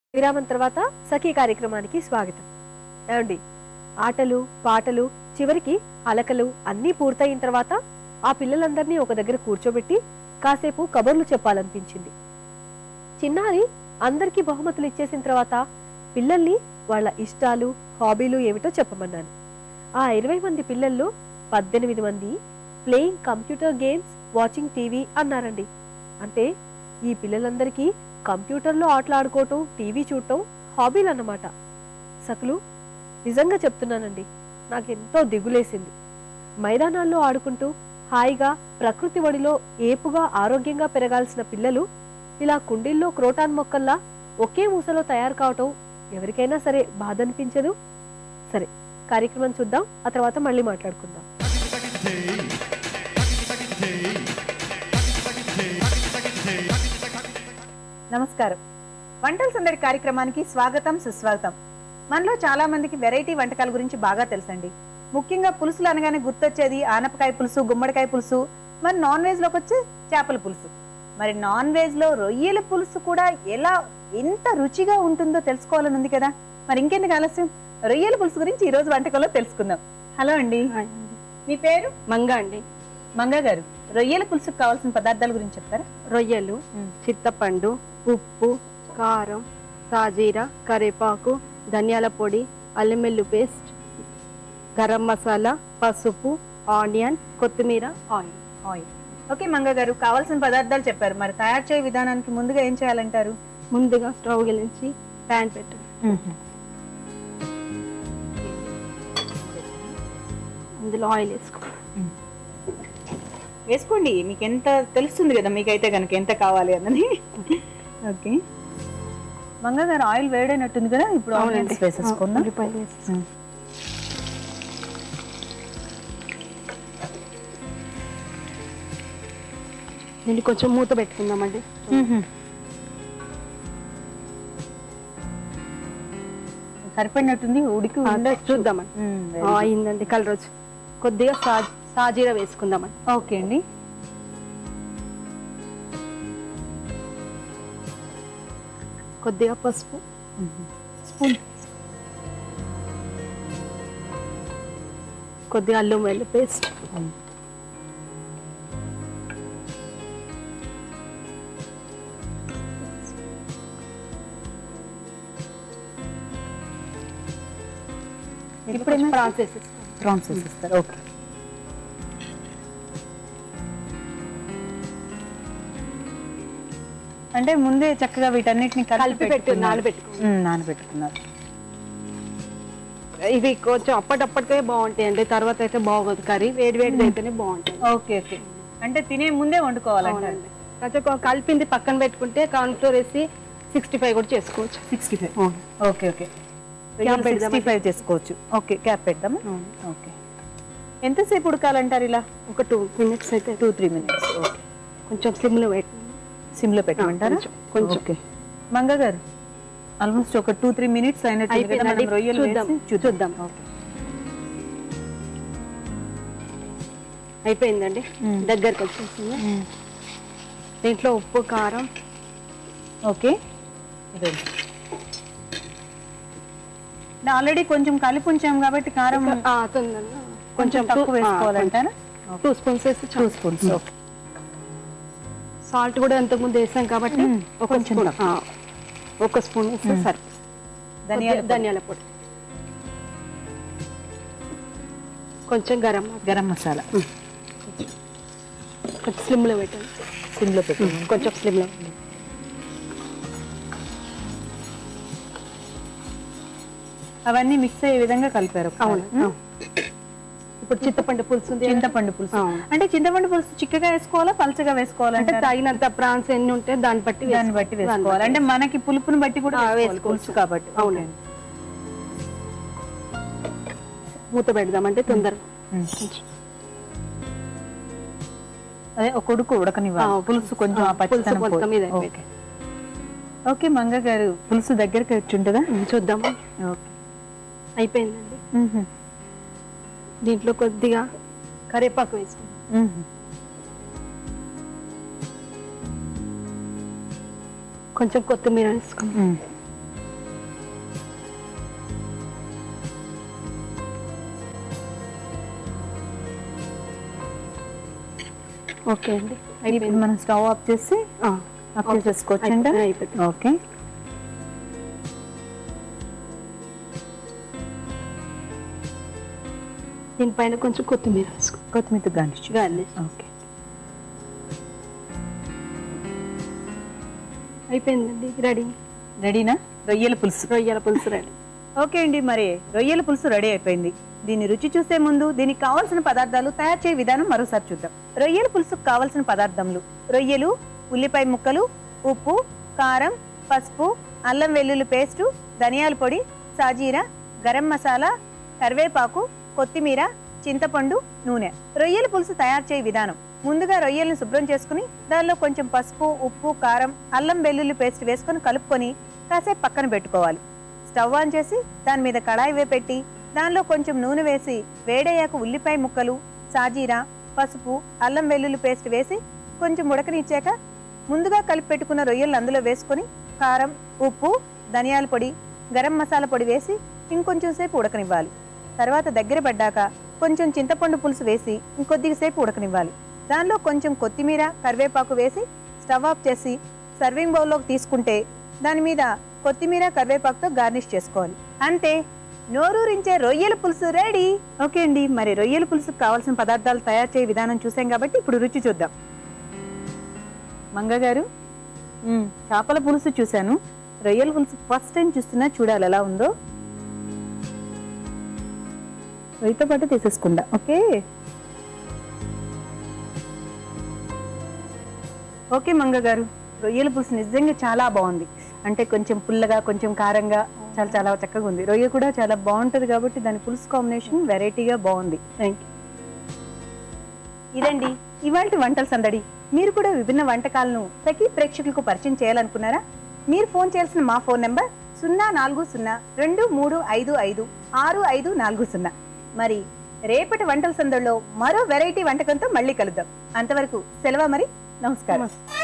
విరామం తర్వాత సఖీ కార్యక్రమానికి స్వాగతం ఏమండి ఆటలు పాటలు చివరికి అలకలు అన్నీ పూర్తయిన తర్వాత ఆ పిల్లలందరినీ ఒక దగ్గర కూర్చోబెట్టి కాసేపు కబుర్లు చెప్పాలనిపించింది చిన్నారి అందరికీ బహుమతులు ఇచ్చేసిన తర్వాత పిల్లల్ని వాళ్ళ ఇష్టాలు హాబీలు ఏమిటో చెప్పమన్నాను ఆ ఇరవై మంది పిల్లల్లో పద్దెనిమిది మంది playing computer games watching TV అన్నారండి అంటే ఈ పిల్లలందరికీ కంప్యూటర్లో ఆటలాడుకోవటం టీవీ చూడటం హాబీలు అన్నమాట సకులు నిజంగా చెప్తున్నానండి నాకెంతో దిగులేసింది మైదానాల్లో ఆడుకుంటూ హాయిగా ప్రకృతి ఒడిలో ఏపుగా ఆరోగ్యంగా పెరగాల్సిన పిల్లలు ఇలా కుండీల్లో క్రోటాన్ మొక్కల్లా ఒకే మూసలో తయారు కావటం ఎవరికైనా సరే బాధ అనిపించదు సరే కార్యక్రమం చూద్దాం ఆ తర్వాత మళ్ళీ మాట్లాడుకుందాం నమస్కారం వంటల సందడి కార్యక్రమానికి స్వాగతం సుస్వాగతం మనలో చాలా మందికి వెరైటీ వంటకాల గురించి బాగా తెలుసండి ముఖ్యంగా పులుసులు అనగానే గుర్తొచ్చేది ఆనపకాయ పులుసు గుమ్మడికాయ పులుసు మరి నాన్ వెజ్ లోకి వచ్చి చేపల పులుసు మరి నాన్ వెజ్ లో రొయ్యల పులుసు కూడా ఎలా ఎంత రుచిగా ఉంటుందో తెలుసుకోవాలని ఉంది కదా మరి ఇంకెందుకు ఆలస్యం రొయ్యల పులుసు గురించి ఈ రోజు వంటకంలో తెలుసుకుందాం హలో అండి మీ పేరు మంగ అండి మంగా గారు రొయ్యల పులుసుకు కావాల్సిన పదార్థాల గురించి చెప్తారా రొయ్యలు చింతపండు ఉప్పు కారం సాజీర కరివేపాకు ధనియాల పొడి అల్లం వెల్లు పేస్ట్ గరం మసాలా పసుపు ఆనియన్ కొత్తిమీర ఆయిల్ ఆయిల్ ఓకే మంగ గారు కావాల్సిన పదార్థాలు చెప్పారు మరి తయారు చేయ విధానానికి ముందుగా ఏం చేయాలంటారు ముందుగా స్టవ్ గిలించి ప్యాన్ పెట్టు అందులో ఆయిల్ వేసుకో వేసుకోండి మీకు ఎంత తెలుస్తుంది కదా మీకైతే కనుక ఎంత కావాలి అన్నది ఓకే మంగ గారు ఆయిల్ వేడైనట్టుంది కదా ఇప్పుడు ఆనియన్స్ వేసేసుకుందాం ఉల్లిపాయలు వేసేసుకో దీన్ని కొంచెం మూత పెట్టుకుందామండి సరిపడినట్టుంది ఉడికి ఉండొచ్చు చూద్దామండి ఆ, అయిందండి కలర్ వచ్చి కొద్దిగా సా సాజీర వేసుకుందామండి ఓకే అండి కొద్దిగా పసుపు స్పూన్ కొద్దిగా అల్లం వెల్లు పేస్ట్ ఇప్పుడు ఏమైంది? ప్రాన్స్ వేసేసుకోండి ప్రాన్స్ వేసేస్తారు ఓకే అంటే ముందే చక్కగా వీటన్నిటిని కలిపి పెట్టు పెట్టుకున్నారు. నానబెట్టుకో ఉమ్, నానబెట్టుకున్నారు ఇవి కొంచెం అప్పటప్పటికే బాగుంటాయి అండి తర్వాత అయితే బాగోదు కర్రీ వేడి వేడిది అయితేనే బాగుంటుంది ఓకే ఓకే అంటే తినే ముందే వండుకోవాలంటారు అవునండి కొంచెం కొ- కలిపింది పక్కన పెట్టుకుంటే కాన్ఫ్లోర్ వేసి సిక్స్టీ ఫైవ్ కూడా చేసుకోవచ్చు sixty five okay okay cap sixty పెడదామా? ఫైవ్ చేసుకోవచ్చు ఓకే క్యాప్ పెడదామా అవును. ఓకే ఎంతసేపు ఉడకాలంటారు ఇలా ఒక టూ మినిట్స్ అయితే టూ త్రీ మినిట్స్ ఓకే కొంచెం సిమ్లో పెట్టు సిమ్లో పెట్టమంటారా కొంచెం, కొంచెం. ఓకే మంగ గారు ఆల్మోస్ట్ ఒక టూ త్రీ మినిట్స్ అయినట్టు అయిపోయిందండి. రొయ్యలు చూద్దాం, వేసి చూద్దాం. ఓకే అయిపోయిందండి మ్మ్. దగ్గరకు వచ్చేసింది దీంట్లో ఉప్పు కారం ఓకే ఆల్రెడీ కొంచెం కలిపి ఉంచాం కాబట్టి కారం ఆ, తొందరగా కొంచెం తక్కువ టూ- ఆ, వేసుకోవాలంటారా టూ స్పూన్స్ వేసి టూ స్పూన్స్ ఓకే సాల్ట్ కూడా ఇంతకు ముందు వేసాం కాబట్టి మ్మ్. ఒక కొంచెం స్పూన్ తక్కువ. ఆ, ఒక స్పూన్ వేస్తే సరే ధనియాల కొద్దిగా ధనియాల పొడి కొంచెం గరం మసాలా. గరం మసాలా కొంచెం స్లిమ్లో పెట్టండి సిమ్లో పెట్టి కొంచెం స్లిమ్లో అవన్నీ మిక్స్ అయ్యే విధంగా కలిపారు ఒకసారి. అవును అవును. ఇప్పుడు చింతపండు పులుసు ఉంది కదా? చింతపండు పులుసు అవును. అంటే చింతపండు పులుసు చిక్కగా వేసుకోవాలా పలచగా అంటే వేసుకోవాలంటే తగినంత ప్రాన్స్ ఎన్ని ఉంటే దాన్ని బట్టి దాన్ని బట్టి వేసుకోవాలి అంటే మనకి పులుపుని బట్టి కూడా ఆ, వేసుకోవాలి, వేసుకోవచ్చు. పులుసు కాబట్టి అవునండి. మూత పెడదామంటే తొందరగా ఉమ్. అదే ఒక కొడుకు ఆ, ఉడకనివ్వాలి ఓకే. పులుసు కొంచెం ఆ ఆ, పులుసు పచ్చితనం మొత్తం పోయి. మీద ఓకే అయిపోయింది. ఓకే మంగ గారు పులుసు దగ్గరికి వచ్చి ఉంటుందా ఉమ్, చూద్దాము ఓకే అయిపోయిందండి మ్మ్. దీంట్లో కొద్దిగా కరివేపాకు వేసుకుందాం మ్మ్. కొంచెం కొత్తిమీర వేసుకుందాం మ్మ్. ఓకే అండి ఇప్పుడు అయిపోయింది మనం స్టవ్ ఆఫ్ చేసి ఆ, ఆఫ్ ఓకే. చేసేసుకోవచ్చండి అయిపోయింది, అయిపోయింది. ఓకే దీనిపైన కొంచెం కొత్తిమీర వేసుకో కొత్తిమీర గార్నిష్ గార్నిష్ ఓకే అయిపోయిందండి రెడీ రెడీనా రొయ్యల పులుసు రొయ్యల పులుసు రెడీ ఓకే అండి మరి రొయ్యల పులుసు రెడీ అయిపోయింది దీన్ని రుచి చూసే ముందు దీనికి కావాల్సిన పదార్థాలు తయారు చేయ విధానం మరోసారి చూద్దాం రొయ్యల పులుసుకు కావాల్సిన పదార్థములు రొయ్యలు ఉల్లిపాయ ముక్కలు ఉప్పు కారం పసుపు అల్లం వెల్లుల్లి పేస్టు ధనియాల పొడి సాజీరా గరం మసాలా కరివేపాకు కొత్తిమీర చింతపండు నూనె రొయ్యల పులుసు తయారు చేయ విధానం ముందుగా రొయ్యలను శుభ్రం చేసుకుని దానిలో కొంచెం పసుపు ఉప్పు కారం అల్లం వెల్లుల్లి పేస్ట్ వేసుకొని కలుపుకొని కాసేపు పక్కన పెట్టుకోవాలి స్టవ్ ఆన్ చేసి దాని మీద కళాయి వేపెట్టి దానిలో కొంచెం నూనె వేసి వేడయ్యాక ఉల్లిపాయ ముక్కలు సాజీరా పసుపు అల్లం వెల్లుల్లి పేస్ట్ వేసి కొంచెం ఉడకనిచ్చాక ముందుగా కలిపి పెట్టుకున్న రొయ్యలు అందులో వేసుకొని కారం ఉప్పు ధనియాల పొడి గరం మసాలా పొడి వేసి ఇంకొంచెం సేపు ఉడకనివ్వాలి తర్వాత దగ్గర పడ్డాక కొంచెం చింతపండు పులుసు వేసి ఇంకొద్దిగా సేపు ఉడకనివ్వాలి దానిలో కొంచెం కొత్తిమీర కరివేపాకు వేసి స్టవ్ ఆఫ్ చేసి సర్వింగ్ బౌల్లోకి తీసుకుంటే దాని మీద కొత్తిమీర కరివేపాకుతో గార్నిష్ చేసుకోవాలి అంతే నోరూరించే రొయ్యల పులుసు రెడీ ఓకే అండి మరి రొయ్యల పులుసుకు కావాల్సిన పదార్థాలు తయారు చేయ విధానం చూసాం కాబట్టి ఇప్పుడు రుచి చూద్దాం మంగ గారు మ్మ్, చేపల పులుసు చూశాను రొయ్యల పులుసు ఫస్ట్ టైం చూస్తున్నా చూడాలి ఎలా ఉందో రొయ్యతో పాటు తీసేసుకుందా ఓకే ఓకే మంగ గారు రొయ్యల పులుసు నిజంగా చాలా బాగుంది అంటే కొంచెం పుల్లగా కొంచెం కారంగా చాలా చాలా చక్కగా ఉంది రొయ్య కూడా చాలా బాగుంటది కాబట్టి దాని పులుసు కాంబినేషన్ వెరైటీగా బాగుంది థ్యాంక్ యూ ఇదండి ఇవాళ వంటల సందడి మీరు కూడా విభిన్న వంటకాలను సఖీ ప్రేక్షకులకు పరిచయం చేయాలనుకున్నారా మీరు ఫోన్ చేయాల్సిన మా ఫోన్ నెంబర్ సున్నా నాలుగు సున్నా రెండు మూడు ఐదు ఐదు ఆరు ఐదు నాలుగు సున్నా మరి రేపటి వంటల సందడిలో మరో వెరైటీ వంటకంతో మళ్ళీ కలుద్దాం అంతవరకు సెలవు మరి నమస్కారం నమస్తే